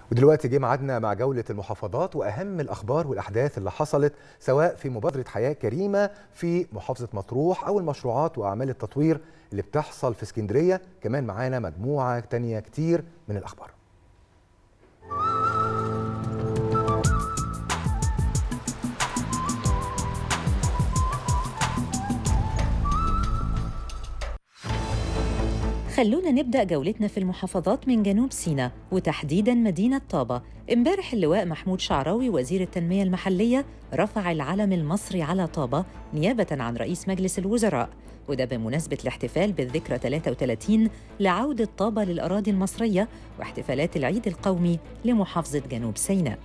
ودلوقتي جه ميعادنا مع جولة المحافظات وأهم الأخبار والأحداث اللي حصلت سواء في مبادرة حياة كريمة في محافظة مطروح أو المشروعات وأعمال التطوير اللي بتحصل في اسكندرية كمان معانا مجموعة تانية كتير من الأخبار خلونا نبدأ جولتنا في المحافظات من جنوب سيناء وتحديداً مدينة طابة امبارح اللواء محمود شعراوي وزير التنمية المحلية رفع العلم المصري على طابة نيابة عن رئيس مجلس الوزراء وده بمناسبة الاحتفال بالذكرى 33 لعودة طابة للأراضي المصرية واحتفالات العيد القومي لمحافظة جنوب سيناء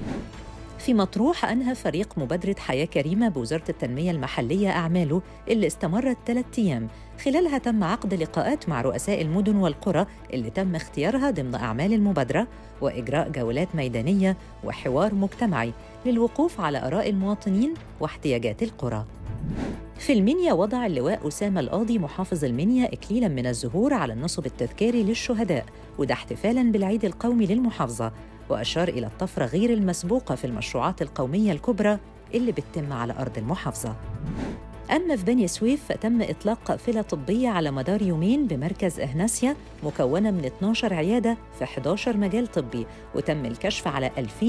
في مطروح أنهى فريق مبادرة حياة كريمة بوزارة التنمية المحلية أعماله اللي استمرت ثلاثة أيام خلالها تم عقد لقاءات مع رؤساء المدن والقرى اللي تم اختيارها ضمن أعمال المبادرة وإجراء جولات ميدانية وحوار مجتمعي للوقوف على آراء المواطنين واحتياجات القرى في المنيا وضع اللواء أسامة القاضي محافظ المنيا إكليلاً من الزهور على النصب التذكاري للشهداء وده احتفالاً بالعيد القومي للمحافظة وأشار إلى الطفرة غير المسبوقة في المشروعات القومية الكبرى اللي بتتم على أرض المحافظة أما في بني سويف فتم إطلاق قافلة طبية على مدار يومين بمركز أهناسيا مكونة من 12 عيادة في 11 مجال طبي وتم الكشف على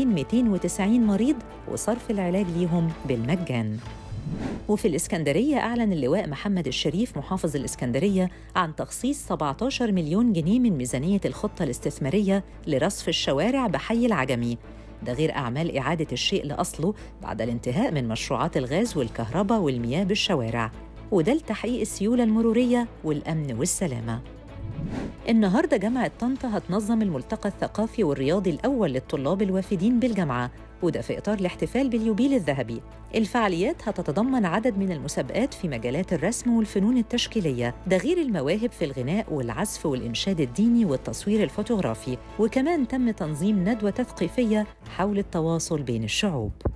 2290 مريض وصرف العلاج ليهم بالمجان وفي الإسكندرية أعلن اللواء محمد الشريف محافظ الإسكندرية عن تخصيص 17 مليون جنيه من ميزانية الخطة الاستثمارية لرصف الشوارع بحي العجمي ده غير أعمال إعادة الشيء لأصله بعد الانتهاء من مشروعات الغاز والكهرباء والمياه بالشوارع وده لتحقيق السيولة المرورية والأمن والسلامة النهارده جامعة طنطا هتنظم الملتقى الثقافي والرياضي الأول للطلاب الوافدين بالجامعة وده في إطار الاحتفال باليوبيل الذهبي. الفعاليات هتتضمن عدد من المسابقات في مجالات الرسم والفنون التشكيلية، ده غير المواهب في الغناء والعزف والإنشاد الديني والتصوير الفوتوغرافي، وكمان تم تنظيم ندوة تثقيفية حول التواصل بين الشعوب.